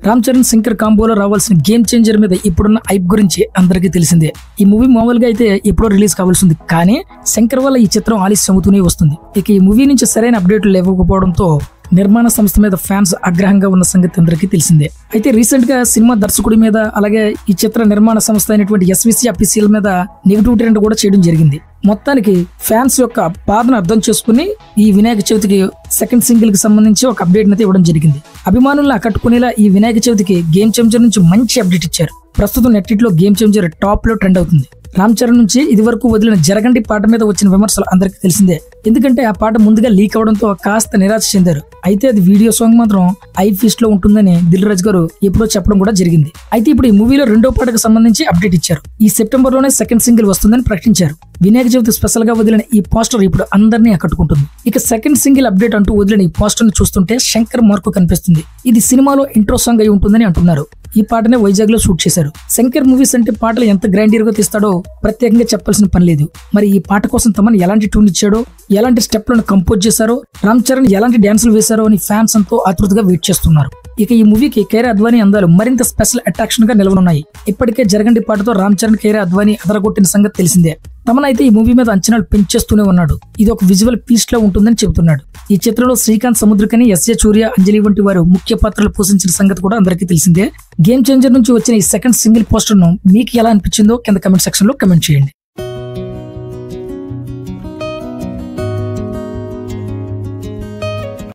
రామ్ చరణ్ శంకర్ కాంబోలో రావాల్సిన game changer మీద ఇప్పుడున్న ఐప్ గురించి అందరికీ తెలిసిందే ఈ మూవీ మామూలుగా అయితే ఎప్పుడో రిలీజ్ కావాల్సింది కానీ శంకర్ వల్ల ఈ చిత్రం ఆలస్యం అవుతూనే వస్తుంది ఇక ఈ మూవీ నుంచి సరైన అప్డేట్లు లేకపోవడంతో నిర్మాణ సంస్థ మీద ఫ్యాన్స్ ఆగ్రహంగా ఉన్న సంగతి అందరికీ తెలిసిందే అయితే రీసెంట్ గా సినిమా దర్శకుడి మీద అలాగే ఈ చిత్ర నిర్మాణ సంస్థ అయినటువంటి ఎస్విసి అఫీసియల్ మీద నెగిటివ్ ట్రెండ్ కూడా చేయడం జరిగింది మొత్తానికి ఫ్యాన్స్ యొక్క బాధను అర్థం చేసుకుని ఈ వినాయక చవితికి సెకండ్ సింగిల్ కి సంబంధించి ఒక అప్డేట్ అయితే ఇవ్వడం జరిగింది అభిమానులను ఆకట్టుకునేలా ఈ వినాయక చవితికి గేమ్ చేంజర్ నుంచి మంచి అప్డేట్ ఇచ్చారు ప్రస్తుతం నెట్టిట్లో గేమ్ చేంజర్ టాప్ లో ట్రెండ్ అవుతుంది రామ్ చరణ్ నుంచి ఇది వరకు వదిలిన జరగండి పాట మీద వచ్చిన విమర్శలు అందరికీ తెలిసిందే ఎందుకంటే ఆ పాట ముందుగా లీక్ అవడంతో కాస్త నిరాశ చెందారు అయితే అది వీడియో సాంగ్ మాత్రం ఐ ఫీస్ట్ లో ఉంటుందని దిల్ రాజ్ గారు ఎప్పుడో చెప్పడం కూడా జరిగింది అయితే ఇప్పుడు ఈ మూవీలో రెండో పాటకు సంబంధించి అప్డేట్ ఇచ్చారు ఈ సెప్టెంబర్ లోనే సెకండ్ సింగిల్ వస్తుందని ప్రకటించారు వినాయక చవితి స్పెషల్ గా వదిలిన ఈ పోస్టర్ ఇప్పుడు అందరినీ ఆకట్టుకుంటుంది ఇక సెకండ్ సింగిల్ అప్డేట్ అంటూ వదిలిన ఈ పోస్టర్ ని చూస్తుంటే శంకర్ మార్కు కనిపిస్తుంది ఇది సినిమాలో ఇంట్రో సాంగ్ అయి ఉంటుందని అంటున్నారు ఈ పాటనే వైజాగ్ లో షూట్ చేశారు శంకర్ మూవీస్ అంటే పాటలు ఎంత గ్రాండియర్ గా తీస్తాడో ప్రత్యేకంగా చెప్పాల్సిన పని లేదు మరి ఈ పాట కోసం తమను ఎలాంటి ట్యూన్ ఇచ్చాడో ఎలాంటి స్టెప్లను కంపోజ్ చేశారో రామ్ చరణ్ ఎలాంటి డ్యాన్సులు వేశారో అని ఫ్యాన్స్ అంతా ఆతృతగా వెయిట్ చేస్తున్నారు ఇక ఈ మూవీకి కేరే అద్వానీ అందాలు మరింత స్పెషల్ అట్రాక్షన్ గా నిలవనున్నాయి ఇప్పటికే జరగండి పాటతో రామ్ చరణ్ కేరే అద్వానీ అదరగొట్టిన సంగతి తెలిసిందే తమనైతే ఈ మూవీ మీద అంచనాలు పెంచేస్తూనే ఉన్నాడు ఇది ఒక విజువల్ పీస్ లో ఉంటుందని చెబుతున్నాడు ఈ చిత్రంలో శ్రీకాంత్ సముద్రకని ఎస్ఏ సూర్య అంజలి వంటి వారు ముఖ్య పాత్రలు పోషించిన సంగతి కూడా అందరికీ తెలిసిందే గేమ్ చేంజర్ నుంచి వచ్చిన ఈ సెకండ్ సింగిల్ పోస్టర్ ను మీకు ఎలా అనిపించిందో కింద కమెంట్ సెక్షన్ లో కమెంట్ చేయండి